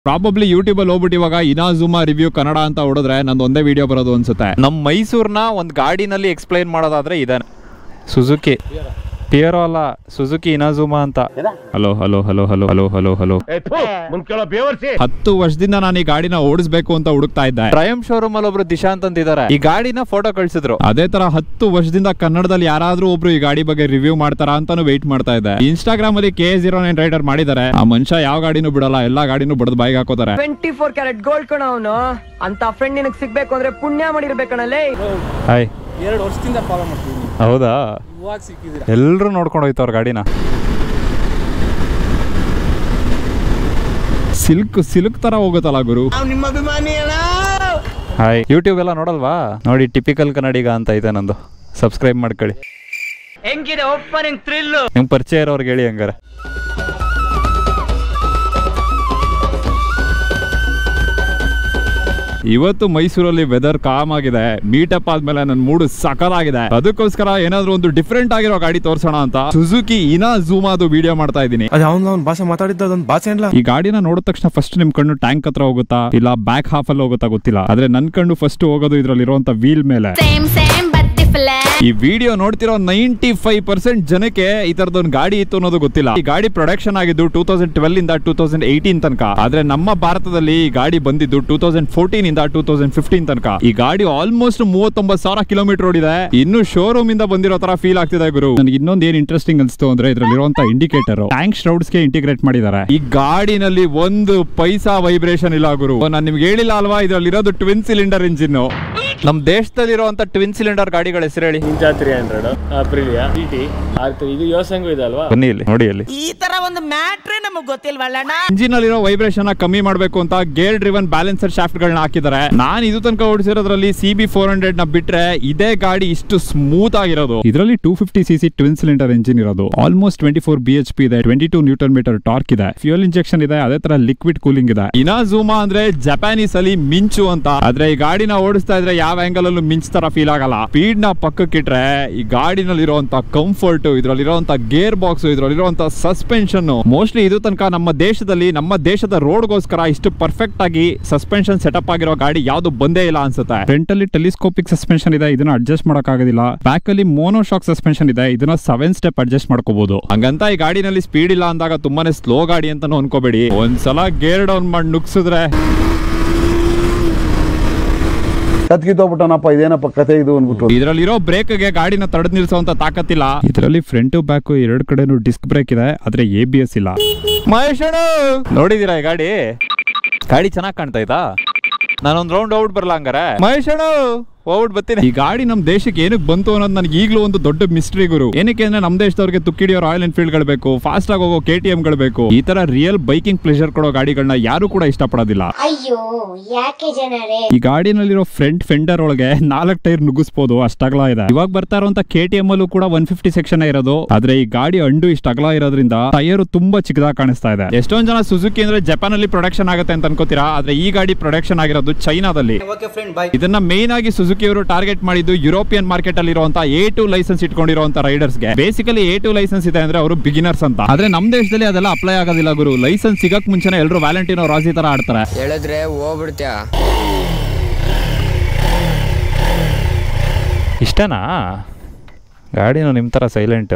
Probably YouTube ಅಲ್ಲಿ ಹೋಗ್ಬಿಟ್ಟು ಇವಾಗ ಇನಾಜುಮಾ ರಿವ್ಯೂ ಕನ್ನಡ ಅಂತ ಹೊಡೆದ್ರೆ ನಂದು ಒಂದೇ ವಿಡಿಯೋ ಬರೋದು ಅನ್ಸುತ್ತೆ ನಮ್ಮ ಮೈಸೂರ್ನ ಒಂದು ಗಾಡಿನಲ್ಲಿ ಎಕ್ಸ್ಪ್ಲೈನ್ ಮಾಡೋದಾದ್ರೆ ಇದಾನೆ ಸುಜುಕಿ ಪಿಯರೋ ಅಲ್ಲ ಸುಜುಕಿ ಇನಾಜುಮಾ ಅಂತ hello hello hello hello hello hello hello ಹತ್ತು ವರ್ಷದಿಂದ ನಾನು ಈ ಗಾಡಿನ ಓಡಿಸ್ಬೇಕು ಅಂತ ಹುಡುಕ್ತಾ ಇದ್ದೆ ಟ್ರಯಮ್ ಶೋರೂಮ್ ಅಲ್ಲಿ ಒಬ್ರು ದಿಶಾಂತ್ ಅಂತ ಇದಾರೆ ಈ ಗಾಡಿನ ಫೋಟೋ ಕಳ್ಸಿದ್ರು ಅದೇ ತರ ಹತ್ತು ವರ್ಷದಿಂದ ಕನ್ನಡದಲ್ಲಿ ಯಾರಾದ್ರೂ ಒಬ್ರು ಈ ಗಾಡಿ ಬಗ್ಗೆ ರಿವ್ಯೂ ಮಾಡ್ತಾರಾ ಅಂತಾನು ವೆಯ್ಟ್ ಮಾಡ್ತಾ ಇದ್ದೆ ಇನ್ಸ್ಟಾಗ್ರಾಮ್ ಅಲ್ಲಿ ಕೆ ಜೀರೋ ನೈನ್ ರೈಡರ್ ಮಾಡಿದ್ದಾರೆ ಆ ಮನುಷ್ಯ ಯಾವ ಗಾಡಿನೂ ಬಿಡಲ್ಲ ಎಲ್ಲಾ ಗಾಡಿನೂ ಬಡದ್ ಬಾಯಿಗೆ ಹಾಕೋತಾರೆ ಟ್ವೆಂಟಿ ಫೋರ್ ಕ್ಯಾರೆಟ್ ಗೋಲ್ಡ್ ಕಣ ಅವನು ಅಂತ ಫ್ರೆಂಡ್ ನಿನಗ್ ಸಿಗ್ಬೇಕು ಅಂದ್ರೆ ಪುಣ್ಯ ಮಾಡಿರ್ಬೇಕಣಲೇ ಹಾಯ್ ಎರಡು ವರ್ಷದಿಂದ ಫಾಲೋ ಮಾಡ್ತೀನಿ ಹೌದಾ ಇವಾಗ ಸಿಕ್ಕಿದ್ರೆ ಎಲ್ರು ನೋಡ್ಕೊಂಡು ಹೋಯ್ತವ್ರ ಗಾಡಿನ ಸಿಲ್ಕ್ ಸಿಲ್ಕ್ ತರ ಹೋಗುತ್ತಲ್ಲ ಗುರು ಹಾಯ್ ಯೂಟ್ಯೂಬ್ ಎಲ್ಲ ನೋಡಲ್ವಾ ನೋಡಿ ಟಿಪಿಕಲ್ ಕನ್ನಡಿಗ ಅಂತ ಇದೆ ನಂದು ಸಬ್ಸ್ಕ್ರೈಬ್ ಮಾಡ್ಕೊಳ್ಳಿ ಹೆಂಗಿದೆ ಓಪನಿಂಗ್ ಥ್ರಿಲ್ ನಿಮ್ಗೆ ಪರಿಚಯ ಇರೋರ್ಗೆ ಹೇಳಿ ಹಂಗಾರೆ ಇವತ್ತು ಮೈಸೂರಲ್ಲಿ ವೆದರ್ ಕಾಮ್ ಆಗಿದೆ ಮೀಟಪ್ ಆದ್ಮೇಲೆ ನನ್ನ ಮೂಡ್ ಸಕಲಾಗಿದೆ ಅದಕ್ಕೋಸ್ಕರ ಏನಾದ್ರೂ ಒಂದು ಡಿಫ್ರೆಂಟ್ ಆಗಿರೋ ಗಾಡಿ ತೋರ್ಸೋಣ ಅಂತ ಸುಜುಕಿ ಇನಾ ಝೂಮಾದು ವಿಡಿಯೋ ಮಾಡ್ತಾ ಇದ್ದೀನಿ ಅದು ಅವ್ನು ಅವ್ನ ಭಾಷೆ ಮಾತಾಡಿದ್ದ ಅದೊಂದು ಭಾಷೆ ಏನ್ಲ ಈ ಗಾಡಿನ ನೋಡಿದ ತಕ್ಷಣ ಫಸ್ಟ್ ನಿಮ್ ಕಣ್ಣು ಟ್ಯಾಂಕ್ ಹತ್ರ ಹೋಗುತ್ತಾ ಇಲ್ಲ ಬ್ಯಾಕ್ ಹಾಫ್ ಅಲ್ಲಿ ಹೋಗುತ್ತಾ ಗೊತ್ತಿಲ್ಲ ಆದ್ರೆ ನನ್ ಕಣ್ಣು ಫಸ್ಟ್ ಹೋಗೋದು ಇದ್ರಲ್ಲಿ ಇರುವಂತ ವೀಲ್ ಮೇಲೆ Same, same, but different. ಈ ವಿಡಿಯೋ ನೋಡ್ತಿರೋ ನೈಂಟಿ ಫೈವ್ ಪರ್ಸೆಂಟ್ ಜನಕ್ಕೆ ಈ ತರದೊಂದು ಗಾಡಿ ಇತ್ತು ಅನ್ನೋದು ಗೊತ್ತಿಲ್ಲ ಈ ಗಾಡಿ ಪ್ರೊಡಕ್ಷನ್ ಆಗಿದ್ದು ಟೂ ತೌಸಂಡ್ ಟ್ವೆಲ್ ಇಂದ ಟೂ ತೌಸಂಡ್ ಏಯ್ಟೀನ್ ತನಕ ಆದ್ರೆ ನಮ್ಮ ಭಾರತದಲ್ಲಿ ಈ ಗಾಡಿ ಬಂದಿದ್ದು ಟೂ ತೌಸಂಡ್ ಫೋರ್ಟೀನ್ ಇಂದ ಟೂ ತೌಸಂಡ್ ಫಿಫ್ಟೀನ್ ತನಕ ಈ ಗಾಡಿ ಆಲ್ಮೋಸ್ಟ್ ಮೂವತ್ತೊಂಬತ್ತು ಸಾವಿರ ಕಿಲೋಮೀಟರ್ ಓಡಿದೆ ಇನ್ನು ಶೋರೂಮ್ ಇಂದ ಬಂದಿರೋ ತರ ಫೀಲ್ ಆಗ್ತಿದೆ ಗುರು ನನಗೆ ಇನ್ನೊಂದು ಏನ್ ಇಂಟ್ರೆಸ್ಟಿಂಗ್ ಅನ್ಸ್ತು ಅಂದ್ರೆ ಇದ್ರಲ್ಲಿರುವಂತ ಇಂಡಿಕೇಟರ್ ಟ್ಯಾಂಕ್ ಶ್ರೌಡ್ಸ್ ಗೆ ಇಂಟಿಗ್ರೇಟ್ ಮಾಡಿದ್ದಾರೆ ಈ ಗಾಡಿನಲ್ಲಿ ಒಂದು ಪೈಸಾ ವೈಬ್ರೇಷನ್ ಇಲ್ಲ ಗುರು ನಾನು ನಿಮ್ಗೆ ಹೇಳಿಲ್ಲ ಅಲ್ವಾ ಇದ್ರಲ್ಲಿರೋದು ಟ್ವಿನ್ ಸಿಲಿಂಡರ್ ಇಂಜಿನ್ ನಮ್ಮ ದೇಶದಲ್ಲಿರುವಂತ ಟ್ವಿನ್ ಸಿಲಿಂಡರ್ ಗಾಡಿಗಳ ಹೆಸರು ಹೇಳಿ Ninja three hundred Aprilia T T R ಇದು ಯೋಸಂಗು ಇದೆ ಅಲ್ವಾ ಬನ್ನಿ ಇಲ್ಲಿ ನೋಡಿ ಅಲ್ಲಿ ಈ ತರ ಒಂದು ಮ್ಯಾಟ್ರೇ ನಮಗ್ ಗೊತ್ತಿಲ್ವಲ್ಲಣ್ಣ ಇಂಜಿನ್ ಅಲ್ಲಿರೋ ವೈಬ್ರೇಷನ್ ಕಮ್ಮಿ ಮಾಡಬೇಕು ಅಂತ ಗೇರ್ ಡ್ರಿವನ್ ಬ್ಯಾಲೆನ್ಸರ್ ಶಾಫ್ಟ್ ಗಳನ್ನ ಹಾಕಿದ್ದಾರೆ ನಾನು ಇದು ತನಕ ಓಡಿಸಿರೋದ್ರಲ್ಲಿ ಸಿ ಬಿ ಫೋರ್ ಹಂಡ್ರೆಡ್ ನ ಬಿಟ್ರೆ ಇದೇ ಗಾಡಿ ಇಷ್ಟು ಸ್ಮೂತ್ ಆಗಿರೋದು ಇದರಲ್ಲಿ two fifty C C twin cylinder engine ಇರೋದು almost twenty four B H P ಇದೆ twenty two newton metre torque ಇದೆ ಫ್ಯೂಲ್ ಇಂಜೆಕ್ಷನ್ ಇದೆ ಅದೇ ತರ ಲಿಕ್ವಿಡ್ ಕೂಲಿಂಗ್ ಇದೆ ಇನಾ ಝೂಮಾ ಅಂದ್ರೆ ಜಪಾನೀಸ್ ಅಲ್ಲಿ ಮಿಂಚು ಅಂತ ಆದ್ರೆ ಈ ಗಾಡಿನ ಓಡಿಸ್ತಾ ಇದ್ರೆ ಯಾವ ಆಂಗಲ್ ಅಲ್ಲೂ ಮಿಂಚ್ ತರ ಫೀಲ್ ಆಗಲ್ಲ ಸ್ಪೀಡ್ ನ ಪಕ್ಕಕ್ಕಿಟ್ರೆ ಈ ಗಾಡಿನಲ್ಲಿ ಇರುವಂತ ಕಂಫರ್ಟ್ ಇದ್ರಲ್ಲಿರುವಂತ ಗೇರ್ ಬಾಕ್ಸ್ ಇದ್ರಲ್ಲಿರುವಂತ ಸಸ್ಪೆನ್ಷನ್ ಮೋಸ್ಟ್ಲಿ ಇದು ತನಕ ನಮ್ಮ ದೇಶದಲ್ಲಿ ನಮ್ಮ ದೇಶದ ರೋಡ್ಗೋಸ್ಕರ ಇಷ್ಟು ಪರ್ಫೆಕ್ಟ್ ಆಗಿ ಸಸ್ಪೆನ್ಷನ್ ಸೆಟಪ್ ಆಗಿರೋ ಗಾಡಿ ಯಾವ್ದು ಬಂದೇ ಇಲ್ಲ ಅನ್ಸುತ್ತೆ ಫ್ರಂಟ್ ಅಲ್ಲಿ ಟೆಲಿಸ್ಕೋಪಿಕ್ ಸಸ್ಪೆನ್ಷನ್ ಇದೆ ಇದನ್ನ ಅಡ್ಜಸ್ಟ್ ಮಾಡಕ್ ಆಗೋದಿಲ್ಲ ಬ್ಯಾಕ್ ಅಲ್ಲಿ ಮೋನೋಶಾಕ್ ಸಸ್ಪೆನ್ಷನ್ ಇದೆ ಇದನ್ನ ಸೆವೆನ್ ಸ್ಟೆಪ್ ಅಡ್ಜಸ್ಟ್ ಮಾಡ್ಕೋಬಹುದು ಹಂಗಂತ ಈ ಗಾಡಿನಲ್ಲಿ ಸ್ಪೀಡ್ ಇಲ್ಲ ಅಂದಾಗ ತುಂಬಾನೇ ಸ್ಲೋ ಗಾಡಿ ಅಂತಾನು ಅನ್ಕೋಬೇಡಿ ಒಂದ್ಸಲ ಗೇರ್ ಡೌನ್ ಮಾಡಿ ನುಗ್ಸಿದ್ರೆ ಕತ್ಕಿತ್ತೋಗ್ಬಿಟ್ಟನಪ್ಪ ಇದೇನಪ್ಪ ಕತೆ ಇದು ಅಂದ್ಬಿಟ್ಟು ಇದರಲ್ಲಿರೋ ಬ್ರೇಕ್ ಗೆ ಗಾಡಿನ ತಡೆದು ನಿಲ್ಸುವಂತ ತಾಕತ್ತಿಲ್ಲ ಇದರಲ್ಲಿ ಫ್ರಂಟ್ ಬ್ಯಾಕ್ ಎರಡು ಕಡೆನೂ ಡಿಸ್ಕ್ ಬ್ರೇಕ್ ಇದೆ ಆದ್ರೆ ಎ ಬಿ ಎಸ್ ಇಲ್ಲ ಮಹೇಶ್ ಅಣ್ಣ ನೋಡಿದೀರಾ ಈ ಗಾಡಿ ಗಾಡಿ ಚೆನ್ನಾಗಿ ಕಾಣ್ತಾ ಇದ್ದಾ ನಾನೊಂದ್ ರೌಂಡ್ ಔಟ್ ಬರಲ್ಲ ಹಂಗಾರೆ ಮಹೇಶ್ ಅಣ್ಣ ಹೋಗ್ಬಿಟ್ಟು ಬರ್ತೀನಿ ಈ ಗಾಡಿ ನಮ್ ದೇಶಕ್ಕೆ ಏನಕ್ಕೆ ಬಂತು ಅನ್ನೋದು ನನಗೆ ಈಗಲೂ ಒಂದು ದೊಡ್ಡ ಮಿಸ್ಟ್ರಿ ಗುರು ಏನಕ್ಕೆ ಅಂದ್ರೆ ನಮ್ ದೇಶದವ್ರಿಗೆ ತುಕ್ಕಿಡಿಯೋ ರಾಯಲ್ ಎನ್ಫೀಲ್ಡ್ ಗಳು ಬೇಕು ಫಾಸ್ಟ್ ಆಗಿ ಹೋಗೋ ಕೆ ಟಿ ಎಂ ಗಳು ಬೇಕು ಈ ತರ ರಿಯಲ್ ಬೈಕಿಂಗ್ ಪ್ಲೆಷರ್ ಕೊಡೋ ಗಾಡಿಗಳನ್ನ ಯಾರು ಕೂಡ ಇಷ್ಟಪಡೋದಿಲ್ಲ ಅಯ್ಯೋ ಯಾಕೆ ಜನರೇ ಈ ಗಾಡಿನಲ್ಲಿರೋ ಫ್ರಂಟ್ ಫೆಂಡರ್ ಒಳಗೆ ನಾಲ್ಕು ಟೈರ್ ನುಗ್ಗಿಸ್ಬೋದು ಅಷ್ಟ ಅಗಲ ಇದೆ ಇವಾಗ ಬರ್ತಾ ಇರುವಂತ ಕೆ ಟಿ ಎಂ ಅಲ್ಲೂ ಕೂಡ ಒನ್ ಫಿಫ್ಟಿ ಸೆಕ್ಷನ್ ಇರೋದು ಆದ್ರೆ ಈ ಗಾಡಿ ಅಂಡು ಇಷ್ಟ ಅಗಲ ಇರೋದ್ರಿಂದ ಟೈರ್ ತುಂಬಾ ಚಿಕ್ಕದಾಗಿ ಕಾಣಿಸ್ತಾ ಇದೆ ಎಷ್ಟೊಂದ್ ಜನ ಸುಜುಕಿ ಅಂದ್ರೆ ಜಪಾನ್ ಅಲ್ಲಿ ಪ್ರೊಡಕ್ಷನ್ ಆಗುತ್ತೆ ಅಂತ ಅನ್ಕೋತೀರಾ ಆದ್ರೆ ಈ ಗಾಡಿ ಪ್ರೊಡಕ್ಷನ್ ಆಗಿರೋದು ಚೈನಾದಲ್ಲಿ ಇದನ್ನ ಮೇನ್ ಆಗಿ ಸುಜುಕಿ ಅವರು ಟಾರ್ಗೆಟ್ ಮಾಡಿದ್ದು ಯುರೋಪಿಯನ್ ಮಾರ್ಕೆಟ್ ಅಲ್ಲಿ ಇರುವಂತ ಎ ಟು ಲೈಸೆನ್ಸ್ ಇಟ್ಕೊಂಡಿರುವಂತ ರೈಡರ್ಸ್ ಗೆ ಬೇಸಿಕಲಿ ಎ ಟು ಲೈಸೆನ್ಸ್ ಇದೆ ಅಂದ್ರೆ ಅವರು ಬಿಗಿನರ್ಸ್ ಅಂತ ಆದ್ರೆ ನಮ್ ದೇಶದಲ್ಲಿ ಅದೆಲ್ಲ ಅಪ್ಲೈ ಆಗೋದಿಲ್ಲ ಗುರು ಲೈಸೆನ್ಸ್ ಸಿಗಕ್ ಮುಂಚೆನೆ ಎಲ್ಲರೂ ವ್ಯಾಲೆಂಟಿನೋ ರಾಜಿ ತರ ಆಡ್ತಾರೆ ಹೇಳಿದ್ರೆ ಹೋಗ್ಬಿಡ್ತ್ಯಾ ಇಷ್ಟನಾ ಗಾಡಿನೂ ನಿಮ್ಮ ಥರ ಸೈಲೆಂಟ್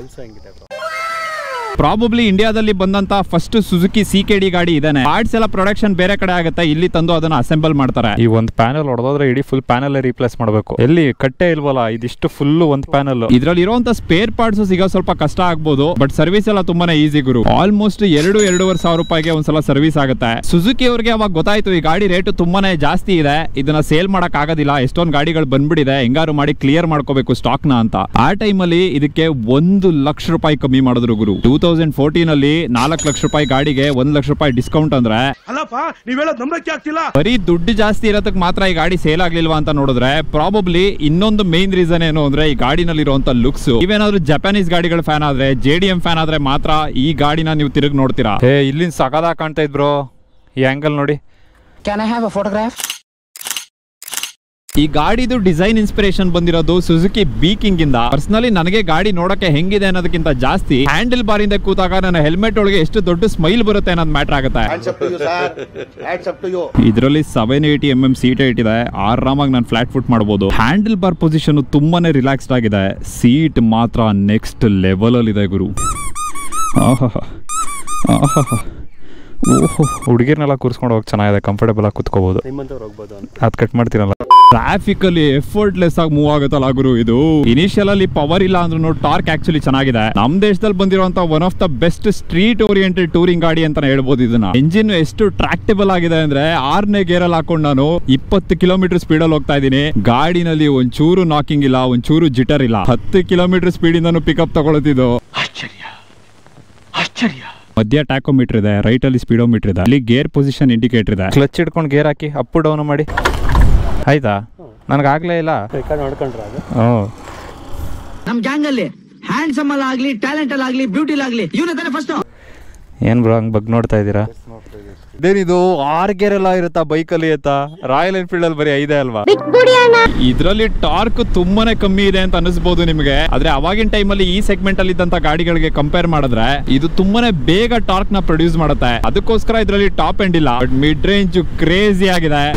ಪ್ರಾಬಬ್ಲಿ ಇಂಡಿಯಾದಲ್ಲಿ ಬಂದಂತ first Suzuki C K D ಗಾಡಿ ಇದಾನೆ ಪಾರ್ಟ್ಸ್ ಎಲ್ಲ ಪ್ರೊಡಕ್ಷನ್ ಬೇರೆ ಕಡೆ ಆಗುತ್ತೆ ಇಲ್ಲಿ ತಂದು ಅದನ್ನ ಅಸೆಂಬಲ್ ಮಾಡ್ತಾರೆ ಈ ಒಂದು ಪ್ಯಾನಲ್ ಹೊಡೆದೋದ್ರೆ ಇಡೀ ಫುಲ್ ಪ್ಯಾನಲ್ ರೀಪ್ಲೇಸ್ ಮಾಡಬೇಕು ಎಲ್ಲಿ ಕಟ್ಟೆ ಇಲ್ವಲ್ಲ ಇದಿಷ್ಟು ಫುಲ್ ಒಂದು ಪ್ಯಾನಲ್ ಇದ್ರಲ್ಲಿ ಇರುವಂತ ಸ್ಪೇರ್ ಪಾರ್ಟ್ಸ್ ಸಿಗೋ ಸ್ವಲ್ಪ ಕಷ್ಟ ಆಗ್ಬೋದು ಬಟ್ ಸರ್ವಿಸ್ ಎಲ್ಲ ತುಂಬಾನೇ ಈಸಿ ಗುರು ಆಲ್ಮೋಸ್ಟ್ ಎರಡು ಎರಡೂವರೆ ಸಾವಿರ ರೂಪಾಯಿಗೆ ಒಂದ್ಸಲ ಸರ್ವಿಸ್ ಆಗುತ್ತೆ ಸುಜುಕಿ ಅವ್ರಿಗೆ ಅವಾಗ ಗೊತ್ತಾಯ್ತು ಈ ಗಾಡಿ ರೇಟ್ ತುಂಬಾನೇ ಜಾಸ್ತಿ ಇದೆ ಇದನ್ನ ಸೇಲ್ ಮಾಡಕ್ ಆಗೋದಿಲ್ಲ ಎಷ್ಟೊಂದು ಗಾಡಿಗಳು ಬಂದ್ಬಿಟ್ಟಿದೆ ಹೆಂಗಾರು ಮಾಡಿ ಕ್ಲಿಯರ್ ಮಾಡ್ಕೋಬೇಕು ಸ್ಟಾಕ್ ನ ಅಂತ ಆ ಟೈಮ್ ಅಲ್ಲಿ ಇದಕ್ಕೆ ಒಂದು ಲಕ್ಷ ರೂಪಾಯಿ ಕಮ್ಮಿ ಮಾಡಿದ್ರು ಗುರು ಟೂ ತೌಸಂಡ್ ಫೋರ್ಟೀನ್ ಅಲ್ಲಿ ನಾಲ್ಕು ಲಕ್ಷ ರೂಪಾಯಿ ಗಾಡಿಗೆ ಒಂದ್ ಲಕ್ಷ ರೂಪಾಯಿ ಡಿಸ್ಕೌಂಟ್ ಅಂದ್ರೆ ಅಲ್ಲಪ್ಪ ನೀವ್ ಹೇಳೋದ್ ನಂಬಕ್ಕೆ ಆಗ್ತಿಲ್ಲ ಬರೀ ದುಡ್ಡು ಜಾಸ್ತಿ ಇರೋದಕ್ಕೆ ಮಾತ್ರ ಈ ಗಾಡಿ ಸೇಲ್ ಆಗ್ಲಿಲ್ವಾ ಅಂತ ನೋಡಿದ್ರೆ ಪ್ರಾಬಬ್ಲಿ ಇನ್ನೊಂದು ಮೇನ್ ರೀಸನ್ ಏನು ಅಂದ್ರೆ ಈ ಗಾಡಿನಲ್ಲಿರುವಂತ ಲುಕ್ಸ್ ನೀವೇನಾದ್ರೂ ಜಪಾನೀಸ್ ಗಾಡಿಗಳ ಫ್ಯಾನ್ ಆದ್ರೆ ಜೆ ಡಿ ಎಂ ಫ್ಯಾನ್ ಆದ್ರೆ ಮಾತ್ರ ಈ ಗಾಡಿನ ನೀವು ತಿರುಗಿ ನೋಡ್ತೀರಾ ಏ ಇಲ್ಲಿಂದ ಸಕದಾಗ ಕಾಣ್ತಾ ಇದ್ ಬ್ರೋ ಈ ಆಂಗಲ್ ನೋಡಿ can I have a photograph ಈ ಗಾಡಿದು ಡಿಸೈನ್ ಇನ್ಸ್ಪಿರೇಷನ್ ಬಂದಿರೋದು ಸುಜುಕಿ ಬೀಕಿಂಗ್ ಇಂದ ಪರ್ಸನಲಿ ನನಗೆ ಗಾಡಿ ನೋಡಕ್ಕೆ ಹೆಂಗಿದೆ ಅನ್ನೋದಕ್ಕಿಂತ ಜಾಸ್ತಿ ಹ್ಯಾಂಡಲ್ ಬಾರ್ ಇಂದ ಕೂತಾಗ ನನ್ನ ಹೆಲ್ಮೆಟ್ ಒಳಗೆ ಎಷ್ಟು ದೊಡ್ಡ ಸ್ಮೈಲ್ ಬರುತ್ತೆ ಅನ್ನೋದು ಮ್ಯಾಟರ್ ಆಗುತ್ತೆ ಇದರಲ್ಲಿ seven eighty M M seat height ಇದೆ ಆರಾಮಾಗಿ ನಾನು ಫ್ಲಾಟ್ ಫುಟ್ ಮಾಡಬಹುದು ಹ್ಯಾಂಡಲ್ ಬಾರ್ ಪೊಸಿಷನ್ ತುಂಬಾನೇ ರಿಲ್ಯಾಕ್ಸ್ಡ್ ಆಗಿದೆ ಸೀಟ್ ಮಾತ್ರ ನೆಕ್ಸ್ಟ್ ಲೆವೆಲ್ ಅಲ್ಲಿ ಇದೆ ಗುರು ಆಹಾ ಆಹಾ ಓಹೋ ಹುಡುಗಿರ್ನೆಲ್ಲ ಕೂರಿಸ್ಕೊಂಡು ಹೋಗಿ ಚೆನ್ನಾಗಿದೆ ಕಂಫರ್ಟಬಲ್ ಆಗಿ ಕುತ್ಕೋಬಹುದು ನಿಮ್ಮಂತವ್ರು ಹೋಗ್ಬೋದು ಅಂತ ಅದ್ ಕಟ್ ಮಾಡ್ತೀರಲ್ಲ ಟ್ರಾಫಿಕ್ ಅಲ್ಲಿ ಎಫರ್ಟ್ಲೆಸ್ ಆಗಿ ಮೂವ್ ಆಗುತ್ತಲ್ಲ ಗುರು ಇದು ಇನಿಷಿಯಲ್ ಅಲ್ಲಿ ಪವರ್ ಇಲ್ಲ ಅಂದ್ರೂ ಟಾರ್ಕ್ ಆಕ್ಚುಲಿ ಚೆನ್ನಾಗಿದೆ ನಮ್ ದೇಶದಲ್ಲಿ ಬಂದಿರುವಂತ one of the best street oriented touring ಗಾಡಿ ಅಂತಾನೆ ಹೇಳ್ಬೋದು ಇದನ್ನ ಎಂಜಿನ್ ಎಷ್ಟು ಟ್ರಾಕ್ಟೇಬಲ್ ಆಗಿದೆ ಅಂದ್ರೆ ಆರನೇ ಗೇರ್ ಅಲ್ಲಿ ಹಾಕೊಂಡು ನಾನು ಇಪ್ಪತ್ತು ಕಿಲೋಮೀಟರ್ ಸ್ಪೀಡ್ ಅಲ್ಲಿ ಹೋಗ್ತಾ ಇದ್ದೀನಿ ಗಾಡಿನಲ್ಲಿ ಒಂಚೂರು ನಾಕಿಂಗ್ ಇಲ್ಲ ಒಂಚೂರು ಜಿಟರ್ ಇಲ್ಲ ಹತ್ತು ಕಿಲೋಮೀಟರ್ ಸ್ಪೀಡ್ ಇಂದಾನು ಪಿಕಪ್ ತಗೊಳ್ತಿದ್ದು ಮಧ್ಯ ಟ್ಯಾಕೋಮೀಟರ್ ಇದೆ ರೈಟ್ ಅಲ್ಲಿ ಸ್ಪೀಡೋಮೀಟರ್ ಇದೆ ಅಲ್ಲಿ ಗೇರ್ ಪೊಸಿಷನ್ ಇಂಡಿಕೇಟರ್ ಇದೆ ಕ್ಲಚ್ ಹಿಡ್ಕೊಂಡು ಗೇರ್ ಹಾಕಿ ಅಪ್ ಡೌನ್ ಮಾಡಿ ಆಯ್ತಾ ನನಗಾಗ್ಲೇ ಇಲ್ಲ ರೆಕಾರ್ಡ್ ನೋಡ್ಕೊಂಡ್ರೆ ಅದು ಹ್ಞೂ ನಮ್ ಗ್ಯಾಂಗ್ ಅಲ್ಲಿ ಹ್ಯಾಂಡ್ಸಮ್ ಅಲ್ಲಿ ಆಗ್ಲಿ ಟ್ಯಾಲೆಂಟ್ ಅಲ್ಲಿ ಆಗ್ಲಿ ಬ್ಯೂಟಿ ಆಗ್ಲಿ ಇವನೇ ತಾನೆ ಫಸ್ಟ್ ಏನ್ ಬ್ರೋ ಹಂಗ್ ಬಗ್ ನೋಡ್ತಾ ಇದ್ದೀರಾ ಇದೇನಿದು ಆರ್ ಗೇರ್ ಎಲ್ಲ ಇರುತ್ತಾ ಬೈಕಲ್ಲಿ ಅಂತ ರಾಯಲ್ ಎನ್ಫೀಲ್ಡ್ ಅಲ್ಲಿ ಬರೀ ಐದೇ ಅಲ್ವಾ ಇದ್ರಲ್ಲಿ ಟಾರ್ಕ್ ತುಂಬಾನೇ ಕಮ್ಮಿ ಇದೆ ಅಂತ ಅನಿಸ್ಬೋದು ನಿಮಗೆ ಆದ್ರೆ ಅವಾಗಿನ ಟೈಮ್ ಅಲ್ಲಿ ಈ ಸೆಗ್ಮೆಂಟ್ ಅಲ್ಲಿ ಇದ್ದಂತ ಗಾಡಿಗಳಿಗೆ ಕಂಪೇರ್ ಮಾಡಿದ್ರೆ ಇದು ತುಂಬಾನೇ ಬೇಗ ಟಾರ್ಕ್ ನ ಪ್ರೊಡ್ಯೂಸ್ ಮಾಡುತ್ತೆ ಅದಕ್ಕೋಸ್ಕರ ಇದ್ರಲ್ಲಿ ಟಾಪ್ ಎಂಡ್ ಇಲ್ಲ ಬಟ್ ಮಿಡ್ ರೇಂಜ್ ಕ್ರೇಜಿ ಆಗಿದೆ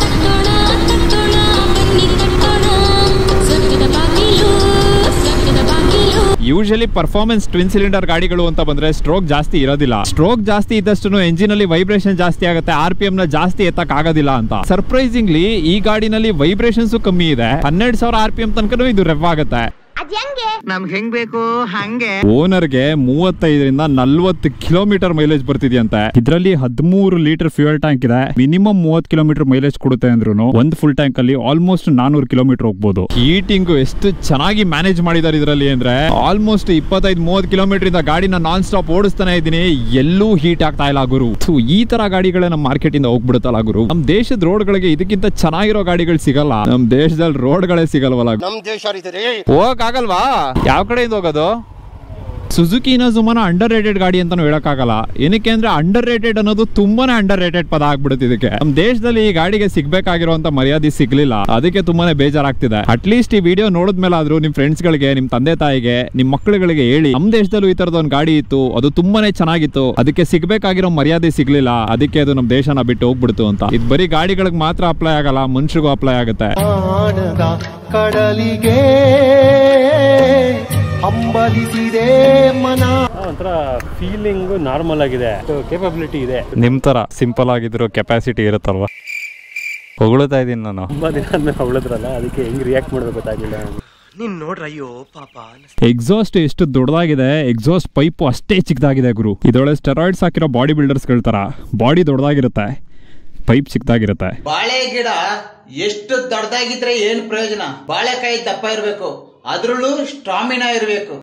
ಯೂಶಲಿ ಪರ್ಫಾರ್ಮೆನ್ಸ್ ಟ್ವಿನ್ ಸಿಲಿಂಡರ್ ಗಾಡಿಗಳು ಅಂತ ಬಂದ್ರೆ ಸ್ಟ್ರೋಕ್ ಜಾಸ್ತಿ ಇರೋದಿಲ್ಲ ಸ್ಟ್ರೋಕ್ ಜಾಸ್ತಿ ಇದ್ದಷ್ಟು ಎಂಜಿನ್ ಅಲ್ಲಿ ವೈಬ್ರೇಷನ್ ಜಾಸ್ತಿ ಆಗುತ್ತೆ ಆರ್ ಪಿ ಎಂ ನ ಜಾಸ್ತಿ ಎತ್ತಕ್ ಆಗೋದಿಲ್ಲ ಅಂತ ಸರ್ಪ್ರೈಸಿಂಗ್ಲಿ ಈ ಗಾಡಿನಲ್ಲಿ ವೈಬ್ರೇಷನ್ಸ್ ಕಮ್ಮಿ ಇದೆ ಹನ್ನೆರಡು ಸಾವಿರ ಆರ್ ಪಿ ಎಂ ತನಕ ಇದು ರೆವ್ ಆಗುತ್ತೆ ನಮ್ಗೆ ಹೆಂಗ್ ಬೇಕು ಹಂಗೆ ಓನರ್ಗೆ ಮೂವತ್ತೈದರಿಂದ ನಲ್ವತ್ತು ಕಿಲೋಮೀಟರ್ ಮೈಲೇಜ್ ಬರ್ತಿದ್ಯಂತೆ ಇದರಲ್ಲಿ ಹದಿಮೂರು ಲೀಟರ್ ಫ್ಯೂಯಲ್ ಟ್ಯಾಂಕ್ ಇದೆ ಮಿನಿಮಮ್ ಮೂವತ್ತು ಕಿಲೋಮೀಟರ್ ಮೈಲೇಜ್ ಕೊಡುತ್ತೆ ಅಂದ್ರೂ ಒಂದು ಫುಲ್ ಟ್ಯಾಂಕ್ ಅಲ್ಲಿ ಆಲ್ಮೋಸ್ಟ್ ನಾನೂರು ಕಿಲೋಮೀಟರ್ ಹೋಗ್ಬೋದು ಹೀಟಿಂಗ್ ಎಷ್ಟು ಚೆನ್ನಾಗಿ ಮ್ಯಾನೇಜ್ ಮಾಡಿದ್ದಾರೆ ಇದರಲ್ಲಿ ಅಂದ್ರೆ ಆಲ್ಮೋಸ್ಟ್ ಇಪ್ಪತ್ತೈದು ಮೂವತ್ತು ಕಿಲೋಮೀಟರ್ ಇಂದ ಗಾಡಿನ ನಾನ್ ಸ್ಟಾಪ್ ಓಡಿಸ್ತಾನೆ ಇದ್ದೀನಿ ಎಲ್ಲೂ ಹೀಟ್ ಆಗ್ತಾ ಇಲ್ಲ ಗುರು ಥು, ಈ ತರ ಗಾಡಿಗಳೇ ನಮ್ಮ ಮಾರ್ಕೆಟ್ ಇಂದ ಹೋಗ್ಬಿಡುತ್ತಲ್ಲ ಗುರು ನಮ್ ದೇಶದ ರೋಡ್ಗಳಿಗೆ ಇದಕ್ಕಿಂತ ಚೆನ್ನಾಗಿರೋ ಗಾಡಿಗಳು ಸಿಗಲ್ಲ ನಮ್ ದೇಶದಲ್ಲಿ ರೋಡ್ಗಳೇ ಸಿಗಲ್ವಲ್ಲ ನಮ್ ದೇಶ ಹೋಗಕ್ಕಾಗಲ್ವಾ ಯಾವ ಕಡೆಯಿಂದ ಹೋಗೋದು ಸುಜುಕಿ ಇನೋಜುಮಾನ ಅಂಡರ್ ರೇಟೆಡ್ ಗಾಡಿ ಅಂತಾನು ಹೇಳಕ್ಕಾಗಲ್ಲ ಏನಕ್ಕೆ ಅಂದ್ರೆ ಅಂಡರ್ ರೇಟೆಡ್ ಅನ್ನೋದು ತುಂಬಾನೇ ಅಂಡರ್ ರೇಟೆಡ್ ಪದ ಆಗ್ಬಿಡುತ್ತೆ ಇದಕ್ಕೆ ನಮ್ ದೇಶದಲ್ಲಿ ಈ ಗಾಡಿಗೆ ಸಿಗ್ಬೇಕಾಗಿರುವಂತ ಮರ್ಯಾದೆ ಸಿಗ್ಲಿಲ್ಲ ಅದಕ್ಕೆ ತುಂಬಾನೇ ಬೇಜಾರಾಗ್ತಿದೆ ಅಟ್ಲೀಸ್ಟ್ ಈ ವಿಡಿಯೋ ನೋಡಿದ್ಮೇಲೆ ಆದ್ರೂ ನಿಮ್ ಫ್ರೆಂಡ್ಸ್ ಗಳಿಗೆ ನಿಮ್ ತಂದೆ ತಾಯಿಗೆ ನಿಮ್ ಮಕ್ಕಳುಗಳಿಗೆ ಹೇಳಿ ನಮ್ ದೇಶದಲ್ಲೂ ಈ ತರದ ಒಂದು ಗಾಡಿ ಇತ್ತು ಅದು ತುಂಬಾನೇ ಚೆನ್ನಾಗಿತ್ತು ಅದಕ್ಕೆ ಸಿಗ್ಬೇಕಾಗಿರೋ ಮರ್ಯಾದೆ ಸಿಗ್ಲಿಲ್ಲ ಅದಕ್ಕೆ ಅದು ನಮ್ ದೇಶನ ಬಿಟ್ಟು ಹೋಗ್ಬಿಡ್ತು ಅಂತ ಇದು ಬರೀ ಗಾಡಿಗಳಿಗೆ ಮಾತ್ರ ಅಪ್ಲೈ ಆಗಲ್ಲ ಮನುಷ್ಯರಿಗೂ ಅಪ್ಲೈ ಆಗುತ್ತೆ ಕಡಲಿಗೆ ಹಂಬಲಿಸಿದೆ ಮನ ಒಂಥರ ಫೀಲಿಂಗು ನಾರ್ಮಲ್ ಆಗಿದೆ ಕೇಪಬಿಲಿಟಿ ಇದೆ ನಿಮ್ ತರ ಸಿಂಪಲ್ ಆಗಿದ್ರು ಕೆಪಾಸಿಟಿ ಇರುತ್ತಲ್ವಾ ಹೊಗಳ್ತಾ ಇದೀನಿ ನಾನು ತುಂಬಾ ದಿನ ಆದ್ಮೇಲೆ ಹೊಗಳಿದ್ರಲ್ಲ ಅದಕ್ಕೆ ಹೆಂಗ್ ರಿಯಾಕ್ಟ್ ಮಾಡ್ಬೇಕು ಗೊತ್ತಾಗಿಲ್ಲ ನೀನ್ ನೋಡ್ರ ಅಯ್ಯೋ ಪಾಪ ಎಕ್ಸಾಸ್ಟ್ ಎಷ್ಟು ದೊಡ್ಡದಾಗಿದೆ ಎಕ್ಸಾಸ್ಟ್ ಪೈಪ್ ಅಷ್ಟೇ ಚಿಕ್ಕದಾಗಿದೆ ಗುರು ಇದೊಳಗೆ ಸ್ಟೆರಾಯ್ಡ್ಸ್ ಹಾಕಿರೋ ಬಾಡಿ ಬಿಲ್ಡರ್ಸ್ ತರ ಬಾಡಿ ದೊಡ್ಡದಾಗಿರುತ್ತೆ ಪೈಪ್ ಚಿಕ್ಕದಾಗಿರುತ್ತೆ ಬಾಳೆ ಗಿಡ ಎಷ್ಟು ದೊಡ್ಡದಾಗಿದ್ರೆ ಏನ್ ಪ್ರಯೋಜನ ಬಾಳೆಕಾಯಿ ದಪ್ಪ ಇರಬೇಕು ಅದ್ರಲ್ಲೂ ಸ್ಟಾಮಿನಾ ಇರಬೇಕು